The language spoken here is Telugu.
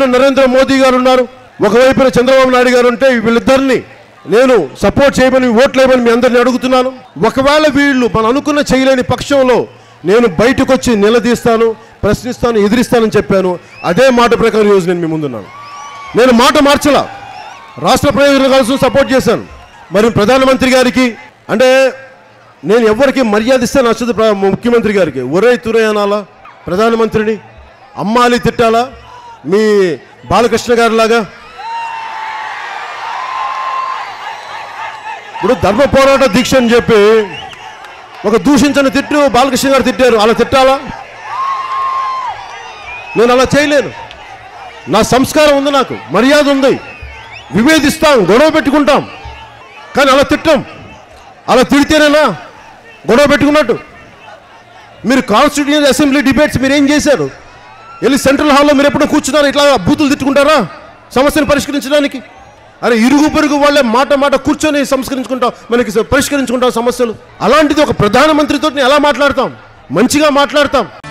ఒకవైపున నరేంద్ర మోదీ గారు ఉన్నారు ఒకవైపున చంద్రబాబు నాయుడు గారు ఉంటే వీళ్ళిద్దరిని నేను సపోర్ట్ చేయమని ఓట్లు వేయమని మీ అందరిని అడుగుతున్నాను ఒకవేళ వీళ్ళు మనం అనుకున్న చేయలేని పక్షంలో నేను బయటకు వచ్చి నిలదీస్తాను ప్రశ్నిస్తాను ఎదిరిస్తానని చెప్పాను అదే మాట ప్రకారం ఈరోజు నేను మీ ముందున్నాను నేను మాట మార్చలా రాష్ట్ర ప్రయోజనం కోసం సపోర్ట్ చేశాను మరి ప్రధానమంత్రి గారికి అంటే నేను ఎవరికి మర్యాద ఇస్తే నచ్చదు ప్ర- ముఖ్యమంత్రి గారికి ఒరే తురే అనాలా ప్రధానమంత్రిని అమ్మాలి తిట్టాలా మీ బాలకృష్ణ గారి లాగా ఇప్పుడు ధర్మ పోరాట దీక్ష అని చెప్పి ఒక దూషించని తిట్టు బాలకృష్ణ గారు తిట్టారు అలా తిట్టాలా నేను అలా చేయలేను నా సంస్కారం ఉంది నాకు మర్యాద ఉంది విభేదిస్తాం గొడవ పెట్టుకుంటాం కానీ అలా తిట్టాం అలా తిడితేనేనా గొడవ పెట్టుకున్నట్టు మీరు కాన్స్టిట్యూషన్ అసెంబ్లీ డిబేట్స్ మీరు ఏం చేశారు వెళ్ళి సెంట్రల్ హాల్లో మీరు ఎప్పుడు కూర్చున్నారు ఇట్లా బూతులు తిట్టుకుంటారా సమస్యను పరిష్కరించడానికి అరే ఇరుగు పొరుగు వాళ్ళే మాట మాట కూర్చొని సంస్కరించుకుంటాం మనకి పరిష్కరించుకుంటాం సమస్యలు అలాంటిది ఒక ప్రధానమంత్రితో ఎలా మాట్లాడతాం మంచిగా మాట్లాడతాం